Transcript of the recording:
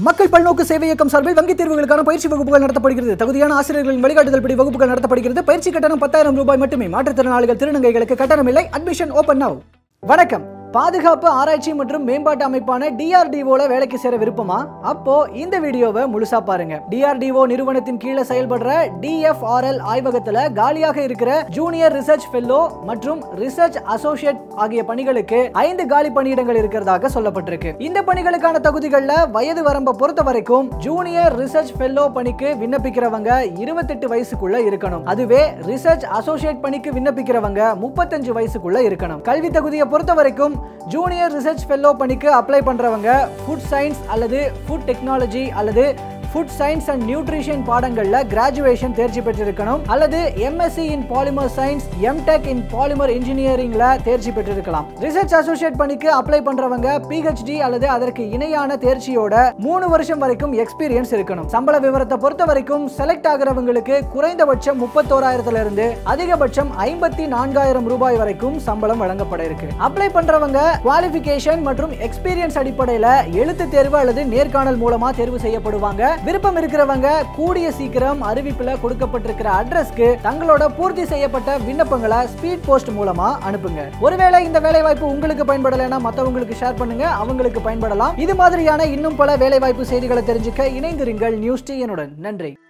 மக்கள் பல்நோக்கு சேவை இயக்கம் சார்பில் வங்கித் தேர்வுகளுக்கான பயிற்சி வகுப்புகள் நடத்தப்படுகிறது தகுதியான ஆசிரியர்களின் வழிகாட்டுதல் படி வகுப்புகள் நடத்தப்படுகிறது பயிற்சி கட்டணம் பத்தாயிரம் ரூபாய் மட்டுமே மாற்றுத்திறனாளிகள் திருநங்கைகளுக்கு கட்டணம் இல்லை அட்மிஷன் ஓபன் நவ் வணக்கம் பாதுகாப்பு ஆராய்ச்சி மற்றும் மேம்பாட்டு அமைப்பான டிஆர்டிஓல வேலைக்கு சேர விருப்பமா அப்போ இந்த வீடியோவை முழுசா பாருங்க டிஆர்டிஓ நிறுவனத்தின் கீழே செயல்படுற டிஎஃப்ஆர்எல் ஆய்வகத்துல காலியாக இருக்கிற ஜூனியர் ரிசர்ச் ஃபெல்லோ மற்றும் ரிசர்ச் அசோசியேட் ஆகிய பணிகளுக்கு ஐந்து காலி பணியிடங்கள் இருக்கிறதாக சொல்லப்பட்டிருக்கு இந்த பணிகளுக்கான தகுதிகள்ல வயது வரம்பை பொறுத்த வரைக்கும் ஜூனியர் ரிசர்ச் ஃபெல்லோ பணிக்கு விண்ணப்பிக்கிறவங்க இருபத்தெட்டு வயசுக்குள்ள இருக்கணும் அதுவே ரிசர்ச் அசோசியேட் பணிக்கு விண்ணப்பிக்கிறவங்க முப்பத்தஞ்சு வயசுக்குள்ள இருக்கணும் கல்வி தகுதியை பொறுத்த வரைக்கும் ஜூனியர் ரிசர்ச் ஃபெல்லோ பணிக்கு அப்ளை பண்றவங்க ஃபுட் சயின்ஸ் அல்லது ஃபுட் டெக்னாலஜி அல்லது ஃபுட் சயின்ஸ் அண்ட் நியூட்ரிஷன் பாடங்கள்ல கிராஜுவேஷன் தேர்ச்சி பெற்றிருக்கணும் அல்லது MSc in polymer science MTech in polymer இன்ஜினியரிங்ல தேர்ச்சி பெற்றிருக்கலாம் ரிசர்ச் அசோசியேட் பணிக்கு அப்ளை பண்றவங்க பிஹெச்டி அல்லது அதற்கு இணையான தேர்ச்சியோட மூணு வருஷம் வரைக்கும் எக்ஸ்பீரியன்ஸ் இருக்கணும் சம்பள விவரத்தை பொறுத்த வரைக்கும் செலக்ட் ஆகிறவங்களுக்கு குறைந்தபட்சம் முப்பத்தோராயிரத்துல இருந்து அதிகபட்சம் ஐம்பத்தி நான்காயிரம் ரூபாய் வரைக்கும் சம்பளம் வழங்கப்பட இருக்கு அப்ளை பண்றவங்க குவாலிஃபிகேஷன் மற்றும் எக்ஸ்பீரியன்ஸ் அடிப்படையில எழுத்து தேர்வு அல்லது நேர்காணல் மூலமா தேர்வு செய்யப்படுவாங்க விருப்பம் இருக்கிறவங்க கூடிய சீக்கிரம் அறிவிப்புல கொடுக்கப்பட்டிருக்கிற அட்ரஸ்க்கு தங்களோட பூர்த்தி செய்யப்பட்ட விண்ணப்பங்களை ஸ்பீட் போஸ்ட் மூலமா அனுப்புங்க ஒருவேளை இந்த வேலை வாய்ப்பு உங்களுக்கு பயன்படலைன்னா மத்தவங்களுக்கு ஷேர் பண்ணுங்க அவங்களுக்கு பயன்படலாம் இது மாதிரியான இன்னும் பல வேலை வாய்ப்பு செய்திகளை தெரிஞ்சுக்க இணைந்திருங்கள் நியூஸ் டிஎனுடன் நன்றி